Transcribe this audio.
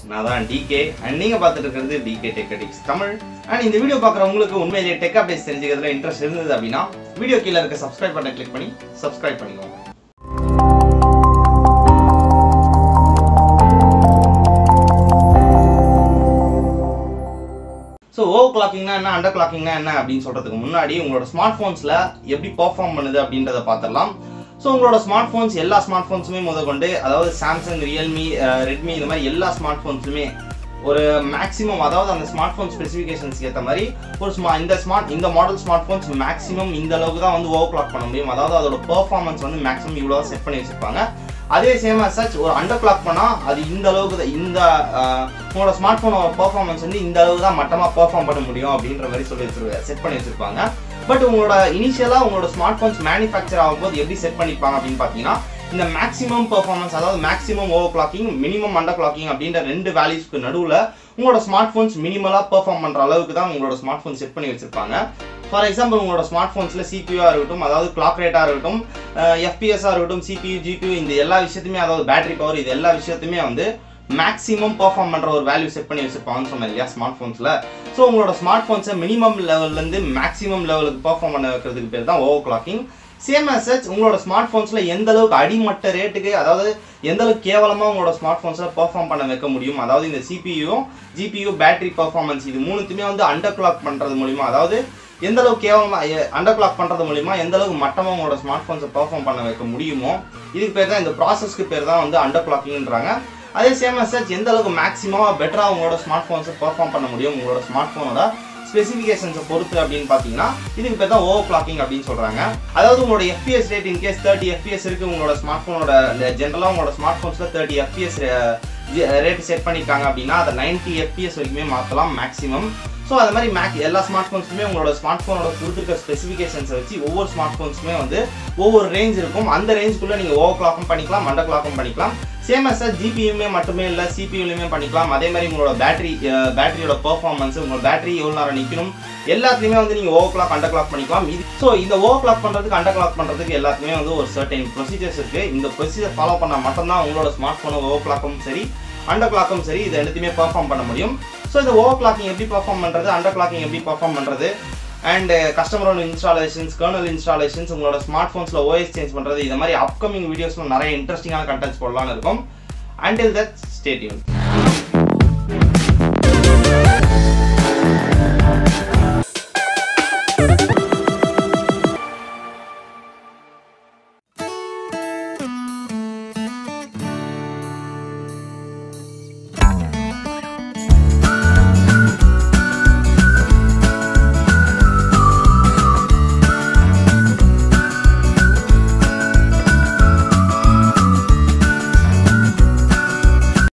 நான் தான் decay and நீங்கள் பார்த்துட்டு இருக்கிறது DK tech addicts Tamil and இந்த வீடியோ பார்க்குறவங்களுக்கு உண்மையிலேயே டெக் அப்டேட்ஸ் தெரிஞ்சுக்கிறதுல இன்ட்ரெஸ்ட் இருந்தது அப்படின்னா வீடியோ கீழே இருக்க சப்ஸ்கிரைப் பட்டனை கிளிக் பண்ணி சப்ஸ்கிரைப் பண்ணிக்கோங்க ஸோ ஓவர் கிளாக்கிங்னா என்ன அண்டர் கிளாக்கிங்னா என்ன அப்படின்னு சொல்றதுக்கு முன்னாடி உங்களோட ஸ்மார்ட் ஃபோன்ஸில் எப்படி பெர்ஃபார்ம் பண்ணுது அப்படின்றத பார்த்துடலாம் ஸோ உங்களோட ஸ்மார்ட் ஃபோன்ஸ் எல்லா ஸ்மார்ட் ஃபோன்ஸுமே முதற்கொண்டு அதாவது சாம்சங் ரியல்மி ரெட்மி இந்த மாதிரி எல்லா ஸ்மார்ட் ஃபோன்ஸுமே ஒரு மேக்ஸிமம் அதாவது அந்த ஸ்மார்ட் ஃபோன் ஸ்பெசிஃபிகேஷன்ஸ்க்கு ஏற்ற மாதிரி ஒரு ஸ்மா இந்த ஸ்மார்ட் இந்த மாடல் ஸ்மார்ட் ஃபோன்ஸ் மேக்ஸிமம் இந்த அளவுக்கு தான் வந்து ஓவர் கிளாக் பண்ண முடியும் அதாவது அதோட பெர்ஃபார்மன்ஸ் வந்து மேக்ஸிமம் இவ்வளோ செட் பண்ணி வச்சிருப்பாங்க அதே சேம் சச் ஒரு அண்டர் கிளாக் பண்ணால் அது இந்த அளவுக்கு தான் இந்த ஆஹ், உங்களோட ஸ்மார்ட் ஃபோனோட பெர்ஃபார்மன்ஸ் வந்து இந்த அளவுக்கு தான் மட்டமாக பெர்ஃபார்ம் பண்ண முடியும் அப்படின்ற மாதிரி சொல்லி வச்சிருக்க செட் பண்ணி வச்சிருப்பாங்க பட் உங்களோட இனிஷியலாக உங்களோட ஸ்மார்ட் ஃபோன்ஸ் மேனுஃபேக்சர் ஆகும்போது எப்படி செட் பண்ணிப்பாங்க அப்படின்னு பார்த்தீங்கன்னா இந்த மேக்ஸிமம் பெர்ஃபார்மன்ஸ் அதாவது maximum over clocking minimum under clocking அப்படின்ற ரெண்டு வேல்யூஸ்க்கு நடுவில் உங்களோட ஸ்மார்ட் ஃபோன்ஸ் மினிமலாக பெர்ஃபார்ம் பண்ணுற அளவுக்கு தான் உங்களோட ஸ்மார்ட் ஃபோன் செட் பண்ணி வச்சிருப்பாங்க ஃபார் எக்ஸாம்பிள் உங்களோட ஸ்மார்ட் ஃபோன்ஸில் சிபியூவாக இருக்கட்டும் அதாவது கிளாக் ரேட்டாக இருக்கட்டும் எஃபிஎஸ்ஸாக இருக்கட்டும் சிபியூ ஜிபியூ இந்த எல்லா விஷயத்தையுமே அதாவது பேட்டரி பவர் இது எல்லா விஷயத்தையுமே வந்து மேக்ஸிமம் பெர்ஃபார்ம் பண்ணுற ஒரு வேல்யூ செட் பண்ணி வச்சிருப்பாங்கன்னு சொன்னேன் இல்லையா ஸ்மார்ட் ஃபோன்ஸில் ஸோ உங்களோட ஸ்மார்ட் ஃபோன்ஸை மினிமம் லெவல்லேருந்து மேக்ஸிமம் லெவலுக்கு பெர்ஃபார்ம் பண்ண வைக்கிறதுக்கு பேர் தான் ஓவர் கிளாக்கிங் சேம் சச் உங்களோட ஸ்மார்ட் ஃபோன்ஸில் எந்த அளவுக்கு அடிமட்ட ரேட்டுக்கு அதாவது எந்த அளவுக்கு கேவலமாக உங்களோட ஸ்மார்ட் ஃபோன்ஸில் பெர்ஃபார்ம் பண்ண வைக்க முடியும் அதாவது இந்த சிபியும் ஜிபியு பேட்டரி பெர்ஃபார்மன்ஸ் இது மூணுத்தையுமே வந்து அண்டர் கிளாக் பண்ணுறது மூலிமா அதாவது எந்த அளவுக்கு கேவலமாக அண்டர் கிளாக் பண்ணுறது மூலிமா எந்த அளவுக்கு மட்டமாக உங்களோட ஸ்மார்ட் ஃபோன்ஸை பெர்ஃபார்ம் பண்ண வைக்க முடியுமோ இதுக்கு பேர் தான் இந்த ப்ராசஸ்க்கு பேர் தான் வந்து அண்டர் கிளாக்கிங்ன்றாங்க அதே சேம் சச் எந்த அளவுக்கு மேக்ஸிமமாக பெட்டராக உங்களோட ஸ்மார்ட் ஃபோன்ஸை பெர்ஃபார்ம் பண்ண முடியும் உங்களோட ஸ்மார்ட் ஃபோனோட ஸ்பெசிஃபிகேஷன்ஸை பொறுத்து அப்படின்னு பார்த்தீங்கன்னா இதுக்கு பேர் தான் ஓவர் கிளாக்கிங் அப்படின்னு சொல்கிறாங்க அதாவது உங்களோட FPS rate in case thirty FPS இருக்கு உங்களோட ஸ்மார்ட் ஃபோனோட ஜென்ரலாக உங்களோட ஸ்மார்ட் ஃபோன்ஸில் தேர்ட்டி எஃபிஎஸ் ரேட் செட் பண்ணியிருக்காங்க அப்படின்னா அதை நைன்ட்டி எஃபிஎஸ் வரைக்குமே மாற்றலாம் மேக்ஸிமம் ஸோ அது மாதிரி மேக் எல்லா ஸ்மார்ட் ஃபோன்ஸுமே உங்களோட ஸ்மார்ட் ஃபோனோட கொடுத்துருக்க ஸ்பெசிஃபிகேஷன்ஸை வச்சு ஒவ்வொரு ஸ்மார்ட் ஃபோன்ஸுமே வந்து ஒவ்வொரு ரேஞ்ச் இருக்கும் அந்த ரேஞ்சுக்குள்ளே நீங்கள் ஓவர் கிளாக்கும் பண்ணிக்கலாம் மண்டர் கிளாக்கும் பண்ணிக்கலாம் சேம் அஸ் ஜிபியுமே மட்டுமே இல்லை சிபியூலையுமே பண்ணிக்கலாம் அதே மாதிரி உங்களோட பேட்டரி பேட்டரியோட பெர்ஃபார்மன்ஸ் உங்களோட பேட்டரி எவ்வளோ நேரம் நிற்கணும் எல்லாத்துலேயுமே வந்து நீங்கள் ஓவர் கிளாக் அண்டர் கிளாக் பண்ணிக்கலாம் இது ஸோ இந்த ஓவர் கிளாக் பண்ணுறதுக்கு அண்டர் கிளாக் பண்ணுறதுக்கு எல்லாத்துக்குமே வந்து ஒரு சர்டைன் ப்ரொசீஜர்ஸ் இருக்குது இந்த ப்ரொசீஜர் ஃபாலோ பண்ணால் மட்டும்தான் உங்களோட ஸ்மார்ட் ஃபோனை ஓவர் கிளாக்கும் சரி அண்டர் கிளாக்கும் சரி இது எல்லாத்தையுமே பெர்ஃபார்ம் பண்ண முடியும் ஸோ இந்த ஓவர் கிளாக்கிங் எப்படி பெர்ஃபார்ம் பண்ணுறது அண்டர் கிளாக்கிங் எப்படி பெர்ஃபார்ம் பண்ணுறது அண்ட் கஸ்டமரோட இன்ஸ்டாலேஷன்ஸ் கர்னல் இன்ஸ்டாலேஷன்ஸ் உங்களோட ஸ்மார்ட் ஃபோன்ஸில் ஓஎஸ் சேஞ்ச் பண்ணுறது இது மாதிரி அப்கமிங் வீடியோஸில் நிறைய இன்ட்ரெஸ்டிங்கான கண்டென்ட்ஸ் போடலாம்னு இருக்கும் அண்டில் தட் ஸ்டேட்யூன்